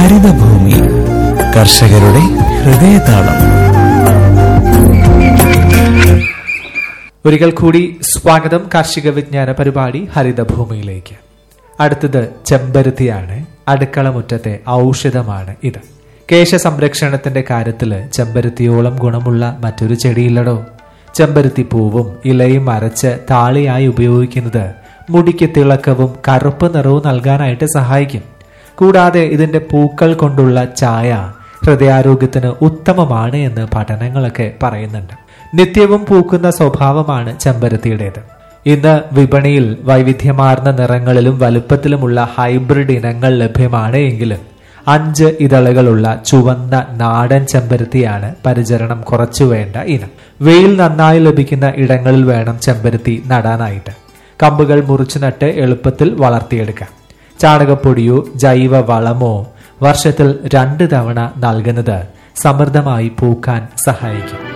ഹരിതഭൂമി കർഷകരുടെ ഹൃദയതാളം ഒരിക്കൽ കൂടി സ്വാഗതം കാർഷിക വിജ്ഞാന പരിപാടി ഹരിതഭൂമിയിലേക്ക് അടുത്തത് ചെമ്പരുത്തിയാണ് അടുക്കള മുറ്റത്തെ ഔഷധമാണ് ഇത് കേശ സംരക്ഷണത്തിന്റെ കാര്യത്തില് ചെമ്പരുത്തിയോളം ഗുണമുള്ള മറ്റൊരു ചെടിയില്ലടോ ചെമ്പരുത്തി പൂവും ഇലയും അരച്ച് താളിയായി ഉപയോഗിക്കുന്നത് മുടിക്ക് തിളക്കവും കറുപ്പ് നിറവും നൽകാനായിട്ട് സഹായിക്കും കൂടാതെ ഇതിന്റെ പൂക്കൾ കൊണ്ടുള്ള ചായ ഹൃദയാരോഗ്യത്തിന് ഉത്തമമാണ് എന്ന് പഠനങ്ങളൊക്കെ പറയുന്നുണ്ട് നിത്യവും പൂക്കുന്ന സ്വഭാവമാണ് ചെമ്പരത്തിയുടേത് ഇന്ന് വിപണിയിൽ വൈവിധ്യമാർന്ന നിറങ്ങളിലും വലുപ്പത്തിലുമുള്ള ഹൈബ്രിഡ് ഇനങ്ങൾ ലഭ്യമാണ് എങ്കിലും അഞ്ച് ഇതളുകളുള്ള ചുവന്ന നാടൻ ചെമ്പരത്തിയാണ് പരിചരണം കുറച്ചു വേണ്ട ഇനം വെയിൽ നന്നായി ലഭിക്കുന്ന ഇടങ്ങളിൽ വേണം ചെമ്പരത്തി നടാനായിട്ട് കമ്പുകൾ മുറിച്ചു നട്ട് എളുപ്പത്തിൽ വളർത്തിയെടുക്കാം ചാണകപ്പൊടിയോ ജൈവ വളമോ വർഷത്തിൽ രണ്ട് തവണ നൽകുന്നത് സമൃദ്ധമായി പൂക്കാൻ സഹായിക്കും